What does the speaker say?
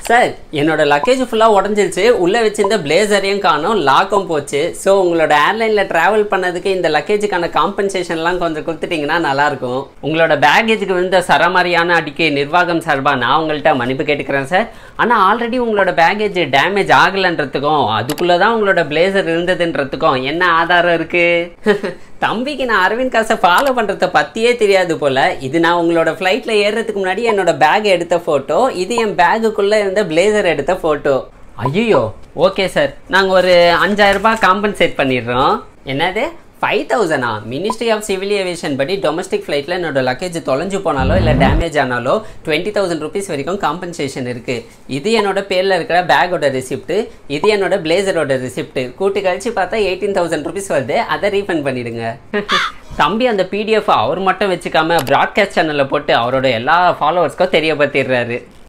sir என்னோட luggage ஃபுல்லாக உடஞ்சிருச்சு உள்ளே வச்சிருந்த பிளேசரையும் காணும் லாக்கும் போச்சு ஸோ உங்களோட ஏர்லைனில் ட்ராவல் பண்ணதுக்கு இந்த லக்கேஜுக்கான காம்பன்சேஷன்லாம் கொஞ்சம் கொடுத்துட்டீங்கன்னா நல்லாயிருக்கும் உங்களோட பேகேஜுக்கு விழுந்த சரமாரியான அடிக்கை நிர்வாகம் சார்பாக நான் உங்கள்கிட்ட மன்னிப்பு கேட்டுக்கிறேன் சார் ஆனால் ஆல்ரெடி உங்களோட பேகேஜ் டேமேஜ் ஆகலைன்றதுக்கும் அதுக்குள்ளே தான் உங்களோட பிளேசர் இருந்ததுன்றதுக்கும் என்ன ஆதாரம் இருக்குது தம்பிக்கு நான் அரவிந்த் காசை ஃபாலோ பண்ணுறத பற்றியே தெரியாது போல் இது நான் உங்களோட ஃப்ளைட்டில் ஏறுறதுக்கு முன்னாடி என்னோட பேக் எடுத்த ஃபோட்டோ இது என் பேகுக்குள்ளே இருந்த பிளேசர் எடுத்த ஃபோட்டோ ஐயோ ஓகே சார் நாங்கள் ஒரு அஞ்சாயிரம் ரூபாய் காம்பன்சேட் பண்ணிடுறோம் என்னது ஃபைவ் தௌசண்டா மினிஸ்ட்ரி ஆஃப் சிவில் ஏவியேஷன் படி டொமஸ்டிக் ஃப்ளைட்டில் என்னோட லக்கேஜ் தொலைஞ்சு போனாலோ இல்லை டேமேஜ் ஆனாலோ டுவெண்ட்டி தௌசண்ட் ருபீஸ் வரைக்கும் காம்பன்சேஷன் இருக்குது இது என்னோட பேரில் இருக்கிற பேக்கோட ரிசிப்ட் இது என்னோட பிளேசரோட ரிசிப்ட் கூட்டி கழிச்சு பார்த்தா எயிட்டீன் தௌசண்ட் ருபீஸ் வருது அதை ரீஃபண்ட் பண்ணிடுங்க தம்பி அந்த பிடிஎஃப் அவர் மட்டும் வச்சுக்காம ப்ராட்காஸ்ட் சேனலில் போட்டு அவரோட எல்லா ஃபாலோவர்ஸ்க்கும் தெரியப்படுத்திடுறாரு